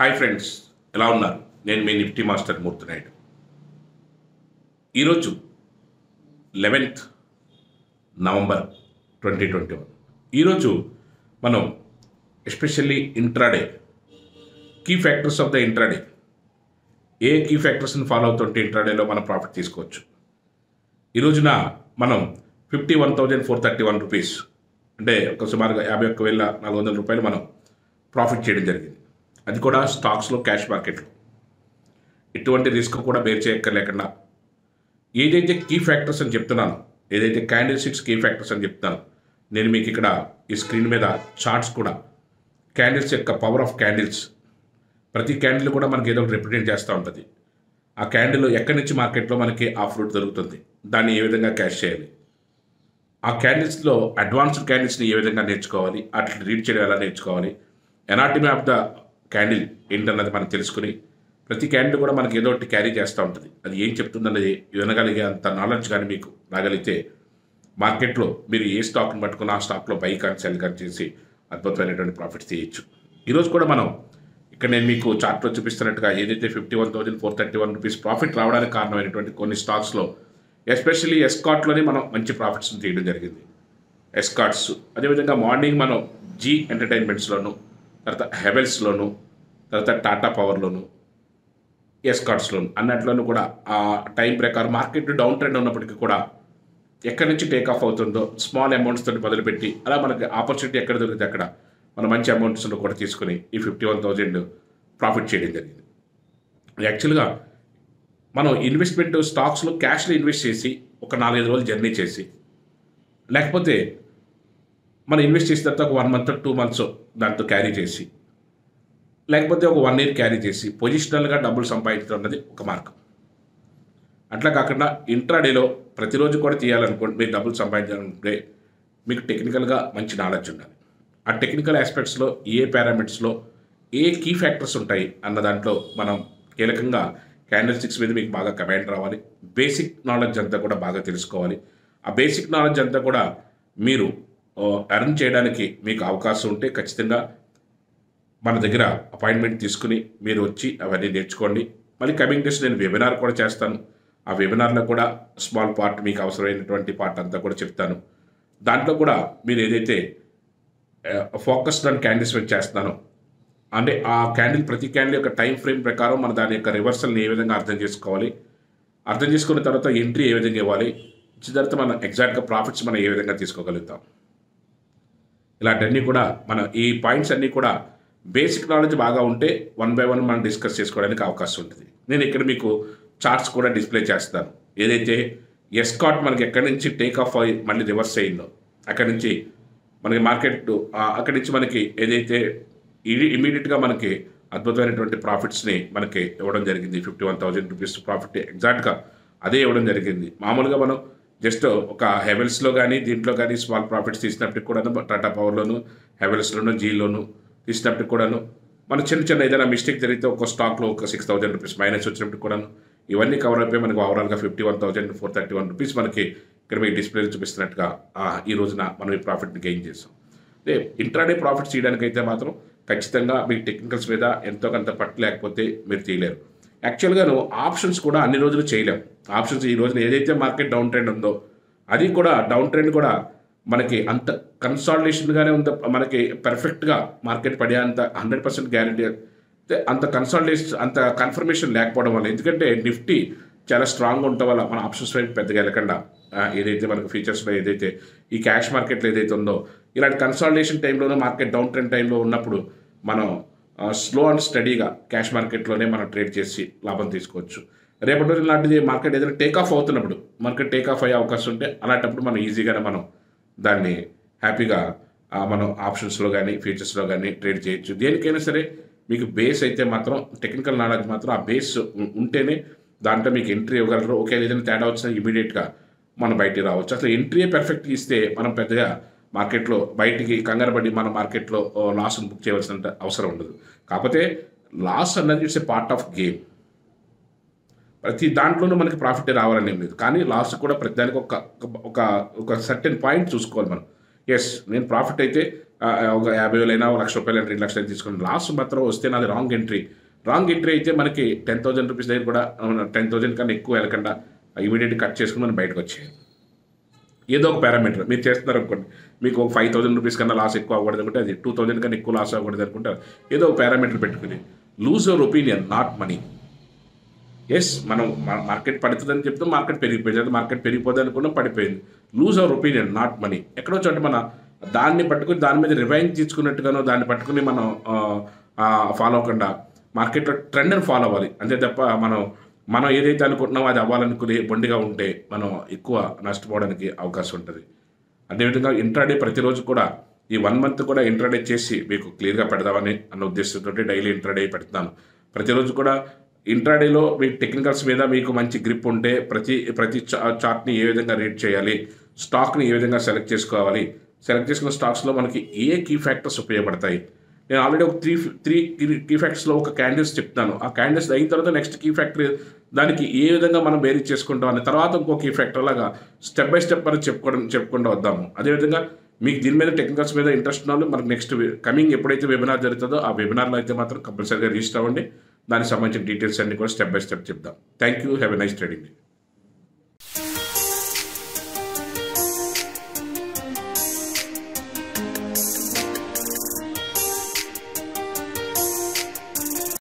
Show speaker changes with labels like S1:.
S1: hi friends ఎలా ఉన్నారు నేను మీ నిఫ్టీ మాస్టర్ మూర్తి నాయుడు ఈరోజు eleventh November twenty twenty one ఈరోజు మనం especially intraday key factors of the intraday a key ఫ్యాక్టర్స్ని ఫాలో అవుతుంటే ఇంట్రాడేలో మనం ప్రాఫిట్ తీసుకోవచ్చు ఈ రోజున మనం fifty one thousand four thirty one rupees అంటే ఒక సుమారుగా యాభై ఒక్క వేల నాలుగు వందల రూపాయలు మనం ప్రాఫిట్ చేయడం జరిగింది అది కూడా స్టాక్స్లో క్యాష్ మార్కెట్లో ఎటువంటి రిస్క్ కూడా బేర్ చేయక్కర్లేకుండా ఏదైతే కీ ఫ్యాక్టర్స్ అని చెప్తున్నాను ఏదైతే క్యాండిల్ సిక్స్ కీ ఫ్యాక్టర్స్ అని చెప్తున్నాను నేను మీకు ఇక్కడ ఈ స్క్రీన్ మీద చార్ట్స్ కూడా క్యాండిల్స్ యొక్క పవర్ ఆఫ్ క్యాండిల్స్ ప్రతి క్యాండిల్ కూడా మనకి ఏదో ఒకటి రిప్రజెంట్ చేస్తూ ఉంటుంది ఆ క్యాండిల్ ఎక్కడి నుంచి మార్కెట్లో మనకి ఆ ఫ్రూట్ దొరుకుతుంది దాన్ని ఏ విధంగా క్యాష్ చేయాలి ఆ క్యాండిల్స్లో అడ్వాన్స్డ్ క్యాండిల్స్ని ఏ విధంగా నేర్చుకోవాలి అట్లా రీడ్ చేయడం ఎలా నేర్చుకోవాలి ఎనాటమీ ఆఫ్ ద క్యాండిల్ ఏంటన్నది మనం తెలుసుకుని ప్రతి క్యాండిల్ కూడా మనకి ఏదో ఒకటి క్యారీ చేస్తూ ఉంటుంది అది ఏం చెప్తుందన్నది వినగలిగే అంత నాలెడ్జ్ కానీ మీకు రాగలిగితే మార్కెట్లో మీరు ఏ స్టాక్ని పట్టుకున్న ఆ స్టాక్లో బై కానీ సెల్ కానీ చేసి అద్భుతమైనటువంటి ప్రాఫిట్స్ తీయచ్చు ఈరోజు కూడా మనం ఇక్కడ నేను మీకు చార్ట్లో చూపిస్తున్నట్టుగా ఏదైతే fifty one thousand four thirty one rupees profit రావడానికి కారణమైనటువంటి కొన్ని స్టాక్స్లో ఎస్పెషల్లీ ఎస్కాట్లోనే మనం మంచి ప్రాఫిట్స్ని తీయడం జరిగింది ఎస్కాట్స్ అదేవిధంగా మార్నింగ్ మనం జీ ఎంటర్టైన్మెంట్స్లోను తర్వాత హెవెల్స్లోను తర్వాత టాటా పవర్లోను ఎస్కాట్స్లోను అన్నట్లోనూ కూడా ఆ టైం ప్రకారం మార్కెట్ డౌన్ ట్రెండ్ ఉన్నప్పటికీ కూడా ఎక్కడి నుంచి టేక్ ఆఫ్ అవుతుందో స్మాల్ అమౌంట్స్ తోటి మొదలుపెట్టి అలా మనకి ఆపర్చునిటీ ఎక్కడ దొరికితే అక్కడ మన మంచి అమౌంట్స్ కూడా తీసుకుని ఈ ఫిఫ్టీ వన్ థౌజండ్ ప్రాఫిట్ చేయడం జరిగింది యాక్చువల్గా మనం ఇన్వెస్ట్మెంట్ స్టాక్స్లో క్యాష్లో ఇన్వెస్ట్ చేసి ఒక నాలుగైదు రోజులు జర్నీ చేసి లేకపోతే మనం ఇన్వెస్ట్ చేసిన తర్వాత ఒక వన్ మంత్ టూ మంత్స్ దాంతో క్యారీ చేసి లేకపోతే ఒక వన్ ఇయర్ క్యారీ చేసి పొజిషనల్గా డబ్బులు సంపాదించడం అన్నది ఒక మార్గం అట్లా కాకుండా ఇంట్రాడేలో ప్రతిరోజు కూడా తీయాలనుకోండి మీరు డబ్బులు సంపాదించాలనుకుంటే మీకు టెక్నికల్గా మంచి నాలెడ్జ్ ఉండాలి ఆ టెక్నికల్ ఆస్పెక్ట్స్లో ఏ పారామీటర్స్లో ఏ కీ ఫ్యాక్టర్స్ ఉంటాయి అన్న దాంట్లో మనం కీలకంగా క్యాండిల్ స్టిక్స్ మీద మీకు బాగా కమాండ్ రావాలి బేసిక్ నాలెడ్జ్ అంతా కూడా బాగా తెలుసుకోవాలి ఆ బేసిక్ నాలెడ్జ్ అంతా కూడా మీరు ఎర్న్ చేయడానికి మీకు అవకాశం ఉంటే ఖచ్చితంగా మన దగ్గర అపాయింట్మెంట్ తీసుకుని మీరు వచ్చి అవన్నీ నేర్చుకోండి మళ్ళీ కమింగ్ డేస్ నేను వెబినార్ కూడా చేస్తాను ఆ వెబినార్లో కూడా స్మాల్ పార్ట్ మీకు అవసరమైనటువంటి పార్ట్ అంతా కూడా చెప్తాను దాంట్లో కూడా మీరు ఏదైతే ఫోకస్డ్ ఆన్ క్యాండిల్స్ మీద చేస్తున్నానో అంటే ఆ క్యాండిల్ ప్రతి క్యాండిల్ యొక్క టైం ఫ్రేమ్ ప్రకారం మన దాని యొక్క రివర్సల్ని ఏ విధంగా అర్థం చేసుకోవాలి అర్థం చేసుకున్న తర్వాత ఎంట్రీ ఏ విధంగా ఇవ్వాలి ఇచ్చిన తర్వాత మనం ఎగ్జాక్ట్గా ప్రాఫిట్స్ మనం ఏ విధంగా తీసుకోగలుగుతాం ఇలాంటివన్నీ కూడా మనం ఈ పాయింట్స్ అన్నీ కూడా బేసిక్ నాలెడ్జ్ బాగా ఉంటే వన్ బై వన్ మనం డిస్కస్ చేసుకోవడానికి అవకాశం ఉంటుంది నేను ఇక్కడ మీకు చార్ట్స్ కూడా డిస్ప్లే చేస్తాను ఏదైతే ఎస్కాట్ మనకి ఎక్కడి నుంచి టేక్ ఆఫ్ అయ్యి మళ్ళీ రివర్స్ అయ్యిందో అక్కడి నుంచి మనకి మార్కెట్ అక్కడి నుంచి మనకి ఏదైతే ఇది ఇమీడియట్గా మనకి అద్భుతమైనటువంటి ప్రాఫిట్స్ని మనకి ఇవ్వడం జరిగింది fifty one thousand rupees profit ఎగ్జాక్ట్గా అదే ఇవ్వడం జరిగింది మామూలుగా మనం జస్ట్ ఒక హెవెల్స్లో కానీ దీంట్లో కానీ స్మాల్ ప్రాఫిట్స్ తీసినప్పటికి కూడాను టాటా పవర్లోను హెవెల్స్లోను జీలోను తీసినప్పటికి కూడాను మన చిన్న చిన్న ఏదైనా మిస్టేక్ జరిగితే ఒక స్టాక్లో ఒక సిక్స్ థౌసండ్ రూపీస్ మైనస్ వచ్చినప్పటికి కూడాను ఇవన్నీ కవర్ అయిపోయి మనకు ఓవరాల్గా fifty one thousand four thirty one rupees మనకి ఇక్కడ మీకు డిస్ప్లేలో చూపిస్తున్నట్టుగా ఆ, ఈ రోజున మనం ఈ ప్రాఫిట్ని గెయిన్ చేసాం అదే ఇంట్రాడే ప్రాఫిట్ చేయడానికి అయితే మాత్రం ఖచ్చితంగా మీ టెక్నికల్స్ మీద ఎంతో కొంత పట్టు లేకపోతే మీరు తీయలేరు యాక్చువల్గా నువ్వు ఆప్షన్స్ కూడా అన్ని రోజులు చేయలేం ఆప్షన్స్ ఈ రోజున ఏదైతే మార్కెట్ డౌన్ ట్రెండ్ ఉందో అది కూడా డౌన్ ట్రెండ్ కూడా మనకి అంత కన్సాలిడేషన్గానే ఉందో మనకి పర్ఫెక్ట్గా మార్కెట్ పడే అంత హండ్రెడ్ పర్సెంట్ గ్యారంటీ అంత కన్సాలిడేషన్ అంత కన్ఫర్మేషన్ లేకపోవడం వల్ల ఎందుకంటే నిఫ్టీ చాలా స్ట్రాంగ్ ఉండటం వల్ల మన ఆప్షన్స్ వైపు పెద్దగా వెళ్ళకుండా ఆ, ఏదైతే మనకు ఫీచర్స్లో ఏదైతే ఈ క్యాష్ మార్కెట్లో ఏదైతే ఉందో ఇలాంటి కన్సాలిడేషన్ టైంలోనే మార్కెట్ డౌన్ ట్రెండ్ టైంలో ఉన్నప్పుడు మనం స్లో అండ్ స్టడీగా క్యాష్ మార్కెట్లోనే మనం ట్రేడ్ చేసి లాభం తీసుకోవచ్చు రేపటి రోజు లాంటిది మార్కెట్ ఏదైనా టేక్ ఆఫ్ అవుతున్నప్పుడు మార్కెట్ టేక్ ఆఫ్ అయ్యే అవకాశం ఉంటే అలాంటప్పుడు మనం ఈజీగానే మనం దాన్ని హ్యాపీగా ఆ, మనం ఆప్షన్స్లో కానీ ఫీచర్స్లో కానీ ట్రేడ్ చేయొచ్చు దేనికైనా సరే మీకు బేస్ అయితే మాత్రం టెక్నికల్ నాలెడ్జ్ మాత్రం ఆ బేస్ ఉం- ఉంటేనే దాంట్లో మీకు ఎంట్రీ ఇవ్వగలరు ఒకే ఏదైనా తేడా వచ్చినా ఇమీడియట్గా మనం బయటికి రావచ్చు అసలు ఎంట్రీ పర్ఫెక్ట్ ఇస్తే మనం పెద్దగా మార్కెట్లో బయటికి కంగారు పడి మన మార్కెట్లో లాస్ని బుక్ చేయవలసిన అవసరం ఉండదు కాకపోతే లాస్ అన్నది it's a part of game ప్రతి దాంట్లోనూ మనకి ప్రాఫిట్ రావాలని ఏం లేదు కానీ లాస్ కూడా ప్రతి దానికి ఒక ఒక ఒక సర్టెన్ పాయింట్ చూసుకోవాలి మనం ఎస్ నేను ప్రాఫిట్ అయితే ఆ, ఒక యాభై వేలైనా ఒక లక్ష రూపాయలు రెండు లక్షలు తీసుకుని లాస్ట్ మాత్రం వస్తే నాది రాంగ్ ఎంట్రీ రాంగ్ ఎంట్రీ అయితే మనకి టెన్ థౌసండ్ రూపీస్ దగ్గర కూడా టెన్ థౌసండ్ కన్నా ఎక్కువ వెళ్ళకుండా ఇమీడియట్ కట్ చేసుకుని మనం బయటకు వచ్చేయాలి ఏదో ఒక పారామీటర్ మీరు చేస్తున్నారు అనుకోండి మీకు ఒక ఫైవ్ థౌసండ్ రూపీస్ కన్నా లాస్ ఎక్కువ అవ్వకూడదు అనుకుంటే అది టూ థౌసండ్ కన్నా ఎక్కువ లాస్ అవ్వకూడదు అనుకుంటే ఏదో ఒక పారామీటర్ పెట్టుకుని lose your opinion not money ఎస్ మనం మా- మార్కెట్ పడుతుందని చెప్తాం మార్కెట్ పెరిగిపోయింది లేదా మార్కెట్ పెరిగిపోతుంది అనుకున్నాం పడిపోయింది lose our opinion not money ఎక్కడో చోట మన దాన్ని పట్టుకుని దాని మీద రివైండ్ తీసుకున్నట్టుగానో దాన్ని పట్టుకుని మనం ఫాలో అవ్వకుండా మార్కెట్లో ట్రెండ్ని ఫాలో అవ్వాలి అంతే తప్ప మనం మనం ఏదైతే అనుకుంటున్నామో అది అవ్వాలనుకుని బొండిగా ఉంటే మనం ఎక్కువ నష్టపోవడానికి అవకాశం ఉంటుంది అదేవిధంగా ఇంట్రాడే ప్రతిరోజు కూడా ఈ వన్ మంత్ కూడా ఇంట్రాడే చేసి మీకు క్లియర్గా పెడదామని అన్న ఉద్దేశంతో డైలీ ఇంట్రాడే పెడుతున్నాను ప్రతిరోజు కూడా ఇంట్రాడేలో మీ టెక్నికల్స్ మీద మీకు మంచి గ్రిప్ ఉంటే ప్రతి ప్రతి చా- చార్ట్ని ఏ విధంగా రీడ్ చేయాలి స్టాక్ని ఏ విధంగా సెలెక్ట్ చేసుకోవాలి సెలెక్ట్ చేసుకున్న స్టాక్స్లో మనకి ఏ కీ ఫ్యాక్టర్స్ ఉపయోగపడతాయి నేను ఆల్రెడీ ఒక త్రీ త్రీ కీ ఫ్యాక్టర్స్లో ఒక క్యాండిల్స్ చెప్తాను ఆ క్యాండిల్స్ అయిన తర్వాత నెక్స్ట్ కీ ఫ్యాక్టర్ దానికి ఏ విధంగా మనం బేరీ చేసుకుంటాం అని తర్వాత ఇంకో కీ ఫ్యాక్టర్ లాగా స్టెప్ బై స్టెప్ మనం చెప్పుకోవడం చెప్పుకుంటూ వద్దాము అదేవిధంగా మీకు దీని మీద టెక్నికల్స్ మీద ఇంట్రెస్ట్ ఉన్న వాళ్ళు మనకు నెక్స్ట్ కమింగ్ ఎప్పుడైతే వెబినార్ జరుగుతుందో ఆ వెబినార్లో అయితే మాత్రం కంపల్సరీగా రిజిస్టర్ అవ్వండి దానికి సంబంధించిన డీటెయిల్స్ అన్ని కూడా స్టెప్ బై స్టెప్ చెప్దాం thank you have a nice trading